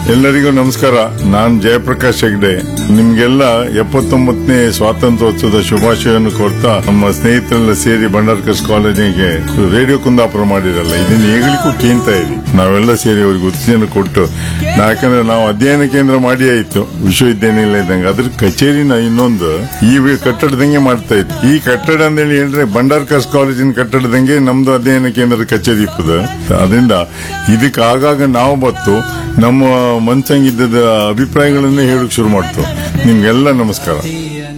ಎಲ್ಲರಿಗೂ ನಮಸ್ಕಾರ ನಾನ್ ಜಯಪ್ರಕಾಶ್ ಹೆಗ್ಡೆ ನಿಮ್ಗೆಲ್ಲ ಎಪ್ಪತ್ತೊಂಬತ್ತನೇ ಸ್ವಾತಂತ್ರ್ಯೋತ್ಸವದ ಶುಭಾಶಯವನ್ನು ಕೋರ್ತಾ ನಮ್ಮ ಸ್ನೇಹಿತರೆಲ್ಲ ಸೇರಿ ಬಂಡಾರ್ಕಸ್ ಕಾಲೇಜಿಗೆ ರೇಡಿಯೋ ಕುಂದಾಪುರ ಮಾಡಿರಲ್ಲ ಇದನ್ನ ಹೇಳಲಿಕ್ಕೂ ಕೇಂತ ಇರಿ ನಾವೆಲ್ಲ ಸೇರಿ ಅವ್ರಿಗೆ ಉತ್ತೇಜನ ಕೊಟ್ಟು ನಾ- ಯಾಕಂದ್ರೆ ನಾವು ಅಧ್ಯಯನ ಕೇಂದ್ರ ಮಾಡಿ ಆಯ್ತು ವಿಶ್ವವಿದ್ಯಾನಿಲಯ ಇದ್ದಂಗೆ ಅದ್ರ ಕಚೇರಿನ ಇನ್ನೊಂದು ಈ ವಿ- ಕಟ್ಟಡದಂಗೆ ಮಾಡ್ತಾ ಇತ್ತು ಈ ಕಟ್ಟಡ ಅಂತೇಳಿ ಹೇಳಿದ್ರೆ ಬಂಡಾರ್ಕಸ್ ಕಾಲೇಜಿನ ಕಟ್ಟಡದಂಗೆ ನಮ್ದು ಅಧ್ಯಯನ ಕೇಂದ್ರದ ಕಚೇರಿ ಇಪ್ಪದ ಅದರಿಂದ ಇದಕ್ಕೆ ಆಗಾಗ ನಾವು ಬತ್ತು ನಮ್ಮ ಮನ್ಸಂಗಿದ್ದದ ಅಭಿಪ್ರಾಯಗಳನ್ನೇ ಹೇಳಕ್ ಶುರು ಮಾಡ್ತು ನಿಮ್ಗೆಲ್ಲ ನಮಸ್ಕಾರ